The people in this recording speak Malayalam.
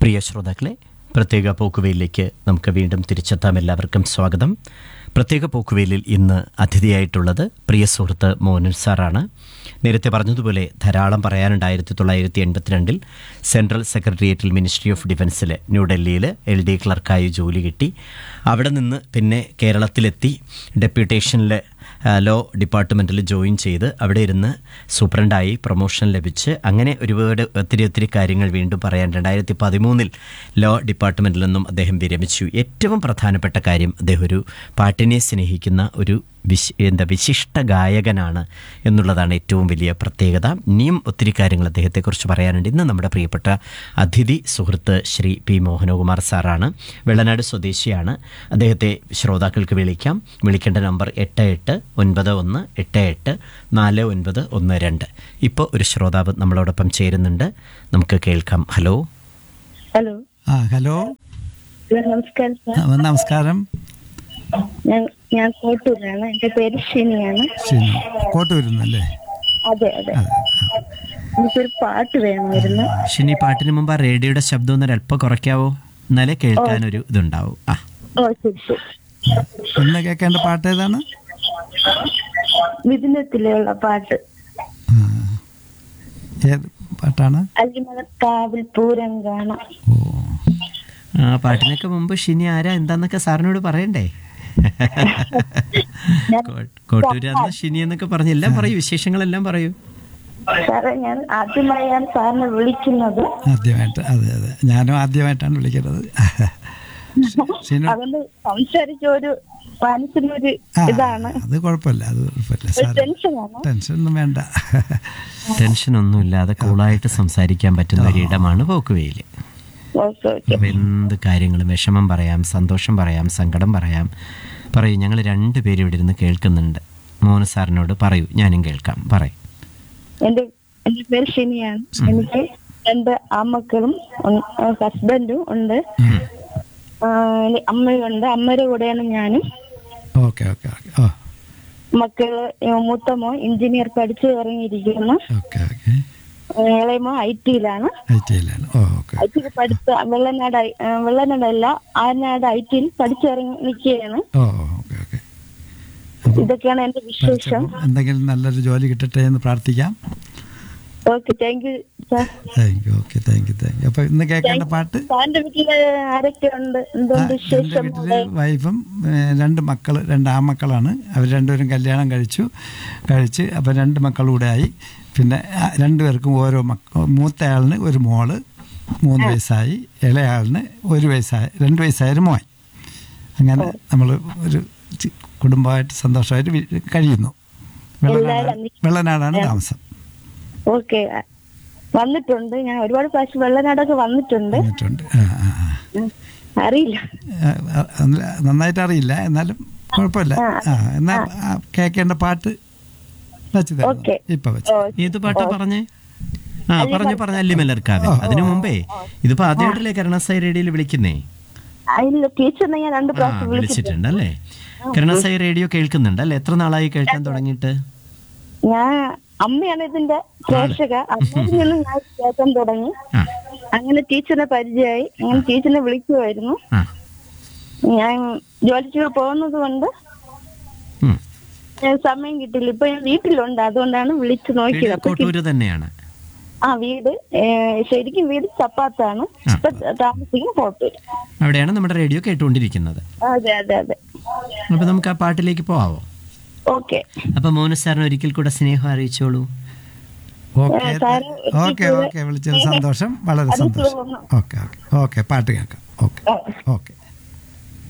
പ്രിയ ശ്രോതാക്കളെ പ്രത്യേക പോക്കുവെയിലേക്ക് നമുക്ക് വീണ്ടും തിരിച്ചെത്താം എല്ലാവർക്കും സ്വാഗതം പ്രത്യേക പോക്കുവെയിലിൽ ഇന്ന് അതിഥിയായിട്ടുള്ളത് പ്രിയ സുഹൃത്ത് മോഹനൻ സാറാണ് നേരത്തെ പറഞ്ഞതുപോലെ ധാരാളം പറയാനുണ്ട് ആയിരത്തി തൊള്ളായിരത്തി എൺപത്തിരണ്ടിൽ സെൻട്രൽ സെക്രട്ടേറിയറ്റിൽ മിനിസ്ട്രി ഓഫ് ഡിഫൻസിൽ ന്യൂഡൽഹിയിൽ എൽ ഡി ക്ലർക്കായി ജോലി കിട്ടി അവിടെ നിന്ന് പിന്നെ കേരളത്തിലെത്തി ഡെപ്യൂട്ടേഷനിൽ ലോ ഡിപ്പാർട്ട്മെൻറ്റിൽ ജോയിൻ ചെയ്ത് അവിടെ ഇരുന്ന് സൂപ്രണ്ടായി പ്രൊമോഷൻ ലഭിച്ച് അങ്ങനെ ഒരുപാട് ഒത്തിരി ഒത്തിരി കാര്യങ്ങൾ വീണ്ടും പറയാൻ രണ്ടായിരത്തി പതിമൂന്നിൽ ലോ ഡിപ്പാർട്ട്മെൻറ്റിൽ നിന്നും അദ്ദേഹം വിരമിച്ചു ഏറ്റവും പ്രധാനപ്പെട്ട കാര്യം അദ്ദേഹം ഒരു പാട്ടിനെ സ്നേഹിക്കുന്ന ഒരു വിശ് എന്താ വിശിഷ്ട ഗായകനാണ് എന്നുള്ളതാണ് ഏറ്റവും വലിയ പ്രത്യേകത ഇനിയും ഒത്തിരി കാര്യങ്ങൾ അദ്ദേഹത്തെക്കുറിച്ച് പറയാനുണ്ട് ഇന്ന് നമ്മുടെ പ്രിയപ്പെട്ട അതിഥി സുഹൃത്ത് ശ്രീ പി മോഹനകുമാർ സാറാണ് വെള്ളനാട് സ്വദേശിയാണ് അദ്ദേഹത്തെ ശ്രോതാക്കൾക്ക് വിളിക്കാം വിളിക്കേണ്ട നമ്പർ എട്ട് എട്ട് ഒൻപത് ഒന്ന് എട്ട് എട്ട് നാല് ഒൻപത് ഒന്ന് രണ്ട് ഇപ്പോൾ ഒരു ശ്രോതാവ് നമ്മളോടൊപ്പം ചേരുന്നുണ്ട് നമുക്ക് കേൾക്കാം ഹലോ ഹലോ ആ ഹലോ ഹലോ നമസ്കാരം സാർ ആ, നമസ്കാരം ഞാൻ ഞാൻ കോട്ടൂരാണ് എന്റെ പേര് ഷിനിയാണ് ശരി കോട്ടൂരുന്നല്ലേ അതെ അതെ എനിക്കൊരു പാട്ട് വേണമായിരുന്നു ഷിനി പാട്ടിന് മുമ്പ് ആ റേഡിയോയുടെ ശബ്ദം ഒന്ന് അല്പം കുറയ്ക്കാവോ എന്നാലേ കേൾക്കാനൊരു ഇതുണ്ടാവും ആ ഓ ശരി ശരി ഇന്ന് കേൾക്കേണ്ട പാട്ട് ഏതാണ് വിദിനത്തിലുള്ള പാട്ട് ആ. ഏത് പാട്ടാണ് അല്ലിമലക്കാവിൽ പൂരം കാണാം ഓ ആ പാട്ടിനൊക്കെ മുമ്പ് ഷിനി ആരാ എന്താന്നൊക്കെ സാറിനോട് പറയണ്ടേ കോ- കോട്ടൂരാന്ന ഷിനി എന്നൊക്കെ പറഞ്ഞു എല്ലാം പറയൂ വിശേഷങ്ങളെല്ലാം പറയൂ സാറേ ഞാൻ ആദ്യമായാണ് സാറിനെ വിളിക്കുന്നത് ആദ്യമായിട്ട് അതെ അതെ ഞാനും ആദ്യമായിട്ടാണ് വിളിക്കുന്നത് ഷീനു അതുകൊണ്ട് സംസാരിച്ച ഒരു മനസ്സിനൊരു ആ, ഇതാണ് അത് കുഴപ്പമില്ല അത് കുഴപ്പമില്ല ഒരു സാർ ടെൻഷനാണ് ടെൻഷൻ ഒന്നും വേണ്ട ടെൻഷൻ ഒന്നുമില്ലാതെ കൂളായിട്ട് സംസാരിക്കാൻ പറ്റുന്ന ഒരു ഇടമാണ് പോക്കുവെയിൽ ഓക്കെ ഓക്കെ അപ്പൊ എന്ത് കാര്യങ്ങളും വിഷമം പറയാം സന്തോഷം പറയാം സങ്കടം പറയാം പറയൂ ഞങ്ങൾ രണ്ടുപേരും ഇവിടെ ഇരുന്ന് കേൾക്കുന്നുണ്ട് മോഹന സാറിനോട് പറയൂ ഞാനും കേൾക്കാം പറയും എന്റെ എന്റെ പേര് ഷിനിയാണ് എനിക്ക് രണ്ട് ആമക്കളും ഹസ്ബൻഡും ഉണ്ട് ആ, ഇനി അമ്മയുണ്ട് അമ്മയുടെ കൂടെയാണ് ഞാനും ഓക്കെ ഓക്കെ ഓക്കെ ഓ മക്കള് ഏ, മൂത്ത മോൻ എഞ്ചിനീയർ പഠിച്ചു ഇറങ്ങിയിരിക്കുന്നു ഓക്കെ ഓക്കെ ഇളയമോ ഐ ടിയിലാണ് ഐ ടിയിലാണ് ഓ ഓക്കെ ഐ ടിയിൽ പഠിച്ച വെള്ളനാട് ഐ- ഏ, വെള്ളനാടല്ല ആരനാട് ഐ ടിയിൽ പഠിച്ചിറങ്ങി നിൽക്കുകയാണ് ഓ ഓക്കെ ഓക്കെ അപ്പോൾ ഇതൊക്കെയാണ് എന്റെ വിശേഷം എന്തെങ്കിലും നല്ലൊരു ജോലി കിട്ടട്ടെ എന്ന് പ്രാർത്ഥിക്കാം okay thank you sir thank you okay thank you thank you അപ്പൊ ഇന്ന് കേൾക്കേണ്ട പാട്ട് സാറിന്റെ വീട്ടില് ആരൊക്കെ ഉണ്ട് ആ, എന്തുകൊണ്ട് എൻ്റെ വിശേഷം വീട്ടില് വൈഫും ഏ, രണ്ട് മക്കൾ രണ്ട് ആമക്കളാണ് അവർ രണ്ടുപേരും കല്യാണം കഴിച്ചു കഴിച്ച് അപ്പം രണ്ട് മക്കളൂടെ ആയി പിന്നെ ആ, രണ്ടുപേർക്കും ഓരോ മക്ക മൂത്തയാളിന് ഒരു മോള് മൂന്ന് വയസ്സായി ഇളയാളിന് ഒരു വയസ്സായി രണ്ട് വയസ്സായൊരു മോൻ അങ്ങനെ നമ്മൾ ഒരു ചി- കുടുംബമായിട്ട് സന്തോഷമായിട്ട് വീ- കഴിയുന്നു വെള്ളനാടാണ് വെള്ളനാടാണ് താമസം ഓക്കെ വന്നിട്ടുണ്ട് ഞാൻ ഒരുപാട് പ്രാവശ്യം വെള്ളനാടൊക്കെ വന്നിട്ടുണ്ട് വന്നിട്ടുണ്ട് ആ ആ ആ ഉം. അറിയില്ല ആ, ആ, അല്ല, നന്നായിട്ട് അറിയില്ല എന്നാലും കുഴപ്പമില്ല ആ എന്നാ ആ, കേൾക്കേണ്ട പാട്ട് വെച്ച് തരാം ഓക്കെ. ഇപ്പൊ വെച്ച് ഓ, ഏത് പാട്ടാ പറഞ്ഞേ ആ പറഞ്ഞു പറഞ്ഞ അല്ലിമലർക്കാവൻ അതിനു മുമ്പേ ഇതിപ്പോ ആദ്യമായിട്ടല്ലേ കരുണാസായി റേഡിയോയിൽ വിളിക്കുന്നേ ആ, ഇല്ല ടീച്ചറിനെ ഞാൻ രണ്ട് ആ പ്രാവശ്യം വിളിച്ചിട്ടുണ്ട് വിളിച്ചിട്ടുണ്ട് അല്ലേ കരുണാസായി റേഡിയോ കേൾക്കുന്നുണ്ട് അല്ലേ എത്ര നാളായി കേൾക്കാൻ തുടങ്ങിയിട്ട് ഞാൻ അമ്മയാണ് ഇതിന്റെ പ്രേക്ഷക അമ്മയിൽ നിന്നും ഞാൻ കേൾക്കാൻ തുടങ്ങി ആ അങ്ങനെ ടീച്ചറിനെ പരിചയമായി അങ്ങനെ ടീച്ചറിനെ വിളിക്കുമായിരുന്നു ആ ഞാൻ ജോലിക്ക് പോകുന്നത് കൊണ്ട് ഉം. ഞാൻ സമയം കിട്ടില്ല ഇപ്പൊ ഞാൻ വീട്ടിലുണ്ട് അതുകൊണ്ടാണ് വിളിച്ചു വീട് നോക്കിയത് അപ്പൊ കോട്ടൂര് തന്നെയാണ് ആ വീട് ഏ, ശരിക്കും വീട് ചപ്പാത്താണ് ഇപ്പൊ താമസിക്കും കോട്ടൂര് അവിടെയാണ് നമ്മുടെ റേഡിയോ കേട്ടുകൊണ്ടിരിക്കുന്നത് അതെ അതെ അതെ അപ്പൊ നമുക്ക് ആ പാട്ടിലേക്ക് പോവാമോ ഓക്കെ അപ്പൊ മോനു സാറിന് ഒരിക്കൽ കൂടെ സ്നേഹം അറിയിച്ചോളൂ ഓക്കെ സാറ് ഓക്കെ ഓക്കെ വിളിച്ചത് സന്തോഷം വളരെ സന്തോഷം ഓക്കെ ഓക്കെ ഓക്കെ പാട്ട് കേൾക്കാം ഓക്കെ ഓക്കെ